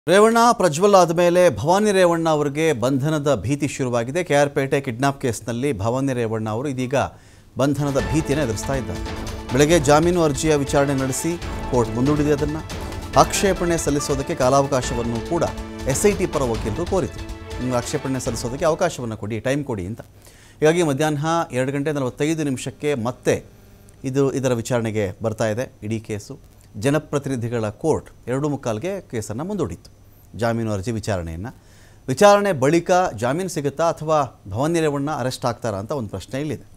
ರೇವಣ್ಣ ಪ್ರಜ್ವಲ್ ಆದಮೇಲೆ ಭವಾನಿ ರೇವಣ್ಣ ಅವರಿಗೆ ಬಂಧನದ ಭೀತಿ ಶುರುವಾಗಿದೆ ಕೆ ಆರ್ ಪೇಟೆ ಕಿಡ್ನಾಪ್ ಕೇಸ್ನಲ್ಲಿ ಭವಾನಿ ರೇವಣ್ಣ ಅವರು ಇದೀಗ ಬಂಧನದ ಭೀತಿಯನ್ನು ಎದುರಿಸ್ತಾ ಇದ್ದಾರೆ ಬೆಳಗ್ಗೆ ಜಾಮೀನು ಅರ್ಜಿಯ ವಿಚಾರಣೆ ನಡೆಸಿ ಕೋರ್ಟ್ ಮುಂದೂಡಿದೆ ಅದನ್ನು ಆಕ್ಷೇಪಣೆ ಸಲ್ಲಿಸೋದಕ್ಕೆ ಕಾಲಾವಕಾಶವನ್ನು ಕೂಡ ಎಸ್ ಐ ಟಿ ಪರ ವಕೀಲರು ಕೋರಿತು ನಿಮ್ಗೆ ಆಕ್ಷೇಪಣೆ ಸಲ್ಲಿಸೋದಕ್ಕೆ ಅವಕಾಶವನ್ನು ಕೊಡಿ ಟೈಮ್ ಕೊಡಿ ಅಂತ ಹೀಗಾಗಿ ಮಧ್ಯಾಹ್ನ ಎರಡು ಗಂಟೆ ನಲವತ್ತೈದು ನಿಮಿಷಕ್ಕೆ ಮತ್ತೆ ಇದು ಇದರ ವಿಚಾರಣೆಗೆ ಬರ್ತಾ ಇದೆ ಇಡೀ ಕೇಸು ಜನಪ್ರತಿನಿಧಿಗಳ ಕೋರ್ಟ್ ಎರಡು ಮುಕ್ಕಾಲ್ಗೆ ಕೇಸನ್ನು ಮುಂದೂಡಿತ್ತು ಜಾಮೀನು ಅರ್ಜಿ ವಿಚಾರಣೆಯನ್ನು ವಿಚಾರಣೆ ಬಳಿಕ ಜಾಮೀನು ಸಿಗುತ್ತಾ ಅಥವಾ ಭವಾನಿ ರೇವಣ್ಣ ಅರೆಸ್ಟ್ ಆಗ್ತಾರಾ ಅಂತ ಒಂದು ಪ್ರಶ್ನೆ ಇಲ್ಲಿದೆ